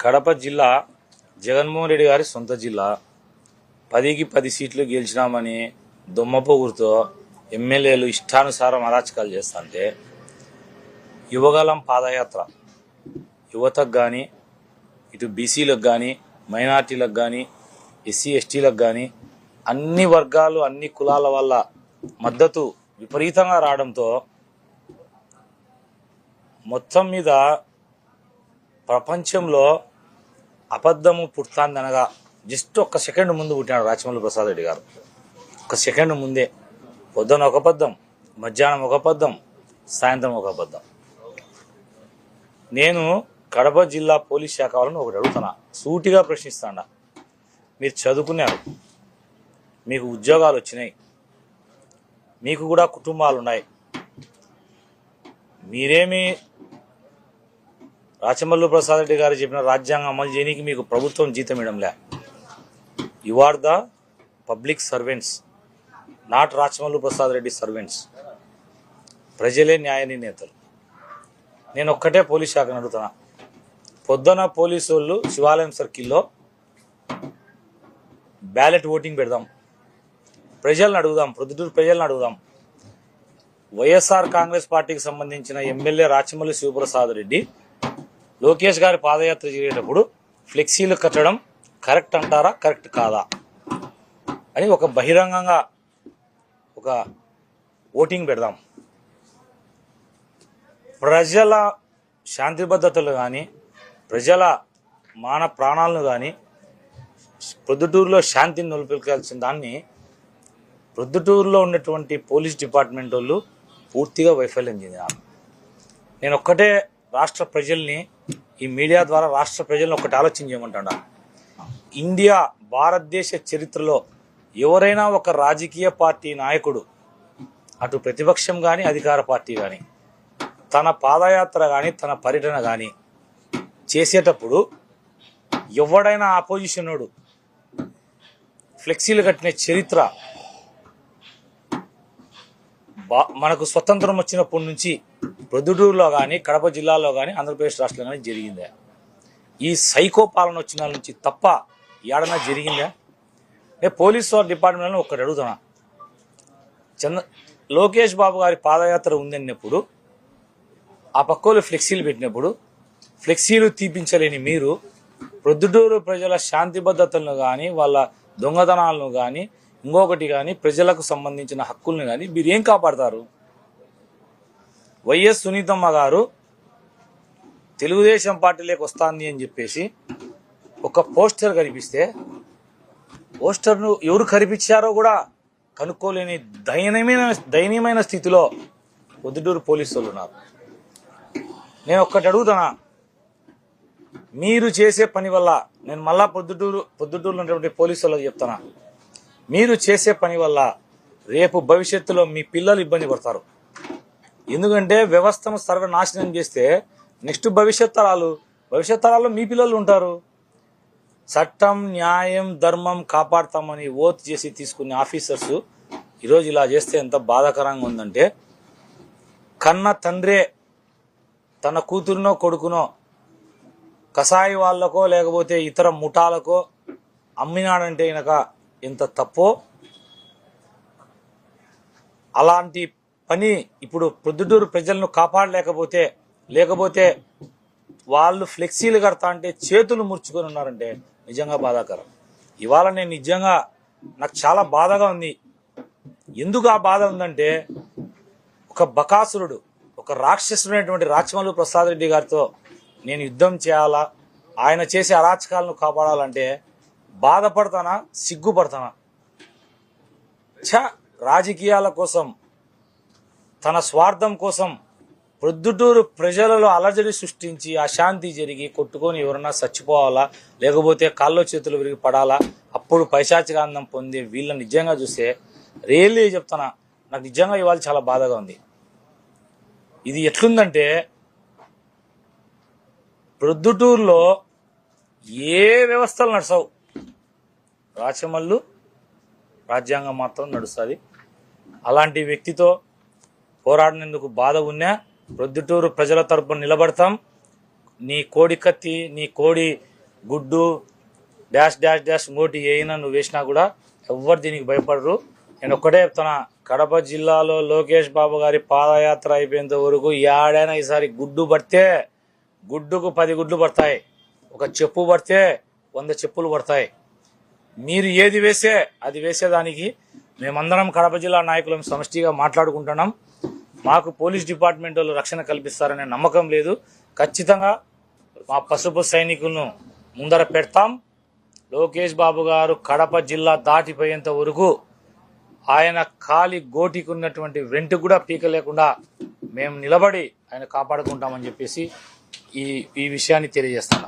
కడప జిల్లా జగన్మోహన్ రెడ్డి గారి సొంత జిల్లా పదికి పది సీట్లు గెలిచినామని దుమ్మపోగురుతో ఎమ్మెల్యేలు ఇష్టానుసారం అరాచకాలు చేస్తుంటే యువగలం పాదయాత్ర యువతకు కానీ ఇటు బీసీలకు కానీ మైనార్టీలకు కానీ ఎస్సీ ఎస్టీలకు కానీ అన్ని వర్గాలు అన్ని కులాల వల్ల మద్దతు విపరీతంగా రావడంతో మొత్తం మీద ప్రపంచంలో అబద్ధము పుడుతాందనగా జస్ట్ ఒక్క సెకండ్ ముందు పుట్టినాడు రాచమల్లి ప్రసాద్ రెడ్డి గారు ఒక సెకండ్ ముందే పొద్దున ఒక అబద్ధం మధ్యాహ్నం ఒక అబద్ధం సాయంత్రం ఒక అబద్ధం నేను కడప జిల్లా పోలీస్ శాఖ వాళ్ళని ఒకటి అడుగుతున్నా సూటిగా ప్రశ్నిస్తాడా మీరు చదువుకున్నారు మీకు ఉద్యోగాలు వచ్చినాయి మీకు కూడా కుటుంబాలు ఉన్నాయి మీరేమి రాచమల్లు ప్రసాద్ రెడ్డి గారు చెప్పిన రాజ్యాంగం అమలు చేయడానికి మీకు ప్రభుత్వం జీతం ఇవ్వడంలే you are the public servants not Rachamallu Prasad Reddy servants ప్రజలే న్యాయ నిర్ణేతలు నేను ఒక్కటే పోలీస్ శాఖను అడుగుతున్నా పొద్దున పోలీసు వాళ్ళు శివాలయం సర్కిల్లో బ్యాలెట్ ఓటింగ్ పెడదాం ప్రజలను అడుగుదాం ప్రొద్దుటూరు ప్రజలను అడుగుదాం వైఎస్ఆర్ కాంగ్రెస్ పార్టీకి సంబంధించిన ఎమ్మెల్యే రాచమల్లి శివప్రసాద్ రెడ్డి లోకేష్ గారి పాదయాత్ర జరిగేటప్పుడు ఫ్లెక్సీలు కట్టడం కరెక్ట్ అంటారా కరెక్ట్ కాదా అని ఒక బహిరంగంగా ఒక ఓటింగ్ పెడదాం ప్రజల శాంతి భద్రతలు కానీ ప్రజల మాన ప్రాణాలను కానీ ప్రొద్దుటూరులో శాంతిని నిలిపించాల్సిన దాన్ని ప్రొద్దుటూరులో ఉన్నటువంటి పోలీస్ డిపార్ట్మెంట్ వాళ్ళు పూర్తిగా వైఫల్యం చెందినారు నేను ఒక్కటే రాష్ట్ర ప్రజల్ని ఈ మీడియా ద్వారా రాష్ట్ర ప్రజల్ని ఒకటి ఆలోచన చేయమంటాడా ఇండియా భారతదేశ చరిత్రలో ఎవరైనా ఒక రాజకీయ పార్టీ నాయకుడు అటు ప్రతిపక్షం కానీ అధికార పార్టీ కానీ తన పాదయాత్ర కానీ తన పర్యటన కానీ చేసేటప్పుడు ఎవడైనా ఆపోజిషనుడు ఫ్లెక్సీలు కట్టిన చరిత్ర బా మనకు స్వతంత్రం వచ్చినప్పటి నుంచి ప్రొద్దుటూరులో కానీ కడప జిల్లాలో కానీ ఆంధ్రప్రదేశ్ రాష్ట్రంలో కానీ జరిగిందే ఈ సైకో పాలన వచ్చిన నుంచి తప్ప ఏడన్నా జరిగిందా నేను పోలీస్ వారి డిపార్ట్మెంట్లో ఒకటి అడుగుతున్నా చంద్ర లోకేష్ బాబు గారి పాదయాత్ర ఉందన్నప్పుడు ఆ పక్కోలు ఫ్లెక్సీలు పెట్టినప్పుడు ఫ్లెక్సీలు తీపించలేని మీరు ప్రొద్దుటూరు ప్రజల శాంతి భద్రతలను కానీ వాళ్ళ దొంగతనాలను కానీ ఇంకొకటి కానీ ప్రజలకు సంబంధించిన హక్కుల్ని కానీ మీరు ఏం కాపాడతారు వైఎస్ సునీతమ్మ గారు తెలుగుదేశం పార్టీలోకి వస్తాంది అని చెప్పేసి ఒక పోస్టర్ కనిపిస్తే పోస్టర్ను ఎవరు కనిపించారో కూడా కనుక్కోలేని దయనీయమైన దయనీయమైన స్థితిలో పొద్దుటూరు పోలీసు వాళ్ళు ఉన్నారు నేను ఒక్కటి అడుగుతున్నా మీరు చేసే పని వల్ల నేను మళ్ళా పొద్దుటూరు పొద్దుటూరులో ఉన్నటువంటి పోలీసు వాళ్ళకి చెప్తున్నా మీరు చేసే పని వల్ల రేపు భవిష్యత్తులో మీ పిల్లలు ఇబ్బంది పడతారు ఎందుకంటే వ్యవస్థను సర్వనాశనం చేస్తే నెక్స్ట్ భవిష్యత్ తరాలు భవిష్యత్ తరాల్లో మీ పిల్లలు ఉంటారు చట్టం న్యాయం ధర్మం కాపాడతామని ఓత్ చేసి తీసుకునే ఆఫీసర్స్ ఈరోజు ఇలా చేస్తే ఎంత బాధాకరంగా ఉందంటే కన్న తండ్రే తన కూతురునో కొడుకునో కసాయి వాళ్ళకో లేకపోతే ఇతర ముఠాలకో అమ్మినాడంటే కనుక ఎంత తప్పో అలాంటి పని ఇప్పుడు ప్రొద్దుటూరు ప్రజలను కాపాడలేకపోతే లేకపోతే వాళ్ళు ఫ్లెక్సీలు కడతా అంటే చేతులు ముడుచుకొని ఉన్నారంటే నిజంగా బాధాకరం ఇవాళ నేను నిజంగా నాకు చాలా బాధగా ఉంది ఎందుకు ఆ బాధ ఉందంటే ఒక బకాసురుడు ఒక రాక్షసుడైనటువంటి రాచమల్లు ప్రసాద్ రెడ్డి గారితో నేను యుద్ధం చేయాలా ఆయన చేసే అరాచకాలను కాపాడాలంటే బాధపడతానా సిగ్గుపడతానా ఛ రాజకీయాల కోసం తన స్వార్థం కోసం ప్రొద్దుటూరు ప్రజలలో అలజడి సృష్టించి అశాంతి జరిగి కొట్టుకొని ఎవరన్నా చచ్చిపోవాలా లేకపోతే కాల్లో చేతులు విరిగి పడాలా అప్పుడు పైశాచికానందం పొందే వీళ్ళని నిజంగా చూస్తే రియల్లీ చెప్తానా నాకు నిజంగా ఇవాళ చాలా బాధగా ఉంది ఇది ఎట్లుందంటే ప్రొద్దుటూరులో ఏ వ్యవస్థలు నడసవు రాచమల్లు రాజ్యాంగం మాత్రం నడుస్తుంది అలాంటి వ్యక్తితో పోరాడినందుకు బాధ ఉన్నా ప్రొద్దుటూరు ప్రజల తరపున నిలబడతాం నీ కోడి కత్తి నీ కోడి గుడ్డు డాష్ డాష్ డాష్ ఇంకోటి ఏయినా నువ్వు వేసినా కూడా ఎవ్వరు దీనికి భయపడరు నేను ఒక్కటే చెప్తున్నా కడప జిల్లాలో లోకేష్ బాబు గారి పాదయాత్ర అయిపోయేంత వరకు యాడైనా ఈసారి గుడ్డు పడితే గుడ్డుకు పది గుడ్లు పడతాయి ఒక చెప్పు పడితే వంద చెప్పులు పడతాయి మీరు ఏది వేసే అది వేసేదానికి మేమందరం కడప జిల్లా నాయకులం సమష్టిగా మాట్లాడుకుంటున్నాం మాకు పోలీస్ డిపార్ట్మెంట్ వాళ్ళు రక్షణ కల్పిస్తారనే నమ్మకం లేదు ఖచ్చితంగా మా పసుపు సైనికులను ముందర పెడతాం లోకేష్ బాబు గారు కడప జిల్లా దాటిపోయేంత వరకు ఆయన కాలి గోటికి ఉన్నటువంటి వెంట కూడా పీక లేకుండా మేము నిలబడి ఆయన కాపాడుకుంటామని చెప్పేసి ఈ ఈ విషయాన్ని తెలియజేస్తాను